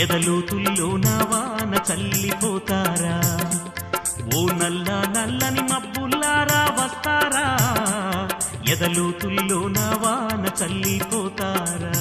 ఎదలోతుల్లో నా వాన చల్లిపోతారా ఓ నల్ల నల్లని మబ్బుల్లారా వస్తారా ఎదలోతుల్లో నా వాన చల్లిపోతారా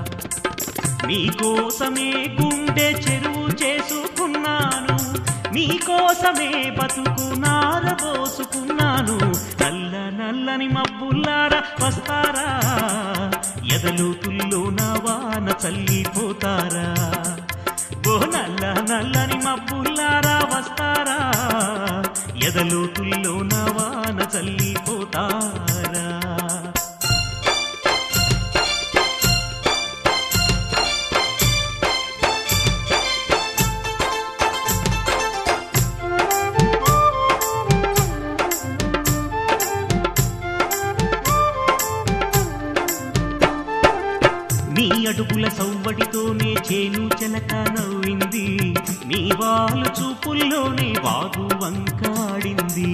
మీకోసమే గుండె చెరువు చేసుకున్నాను మీకోసమే బతుకు నారబోసుకున్నాను నల్ల నల్లని మబ్బుల్లారా వస్తారా ఎదలోతుల్లో నా వాన చల్లిపోతారా ఓ నల్ల నల్లని మబ్బుల్లారా వస్తారా ఎదలోతుల్లో నా వాన చల్లిపోతారా నీ అడుగుల సవ్వడితోనే చేను చెలక నవ్వింది నీ వాళ్ళు చూపుల్లోనే వాగు వంకాడింది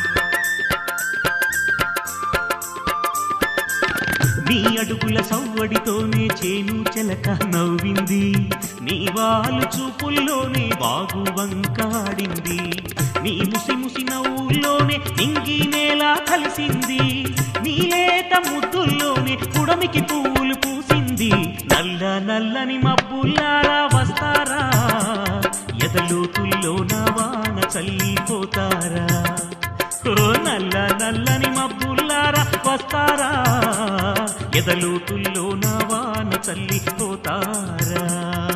నీ అడుగుల సవ్వడితోనే చేను చెలక నవ్వింది నీ వాళ్ళు చూపుల్లోనే వాగు వంకాడింది నీ ముసి ముసి నవ్వుల్లోనే నింగి నేల కలిసింది నీ లేత ముద్దుల్లోనే పుడమికి పువ్వులు పూసింది నల్ల నల్లని మబ్బుల్లారా వస్తారా ఎదలోతుల్లో నా వాన చల్లిపోతారా ఓ నల్ల నల్లని మబ్బుల్లారా వస్తారా ఎదలోతుల్లో నా వాన చల్లిపోతారా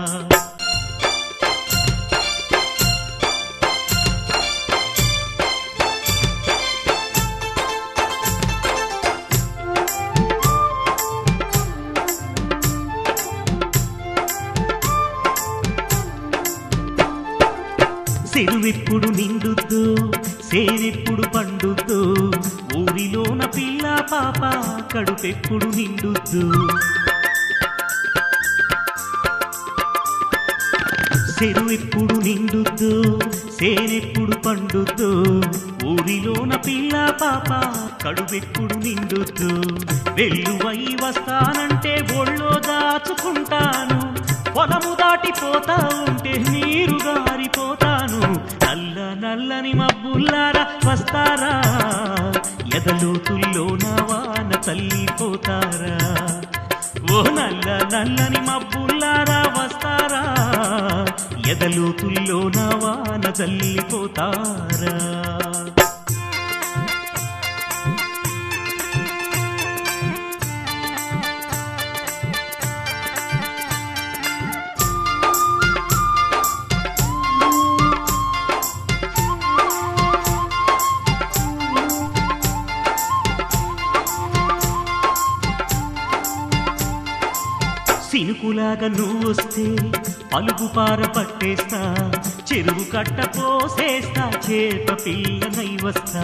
చెరువెప్పుడు నిండుద్దు సేనెప్పుడు పండుద్దు ఊరిలోన పిల్ల పాప కడుపెప్పుడు నిండుద్దు చెరువెప్పుడు నిండుద్దు సేనెప్పుడు పండుద్దు ఊరిలోన పిల్ల పాప కడుపెప్పుడు నిండుద్దు వెల్లువై వస్తానంటే ఒళ్ళో దాచుకుంటాను పొలము దాటిపోతా ఉంటే నీరు గారిపోతాను నల్ల నల్లని మబ్బుల్లారా వస్తారా ఎదలోతుల్లో నా వాన చల్లిపోతారా ఓ నల్ల నల్లని మబ్బుల్లారా వస్తారా ఎదలోతుల్లో నా వాన చల్లిపోతారా సినుకులాగా నువ్వొస్తే పలుపు పార పట్టేస్తా చెరువు కట్ట పోసేస్తా చేప పిల్లనై వస్తా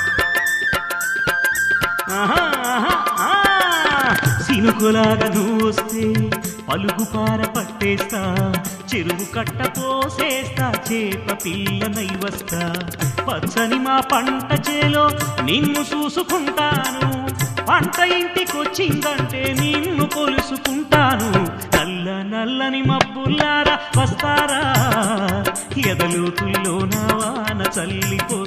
ఆహా, ఆహా, ఆ. సినుకులాగా నువ్వొస్తే పలుగు పార పట్టేస్తా చెరువు కట్ట పోసేస్తా చేప పిల్లనై వస్తా పచ్చని మా పంట చేలో నిన్ను చూసుకుంటాను పంట ఇంటికొచ్చిందంటే నిన్ను కొలుసుకుంటాను నల్ల నల్లని మబ్బుల్లారా వస్తారా ఎదలోతుల్లో నా వాన చల్లిపో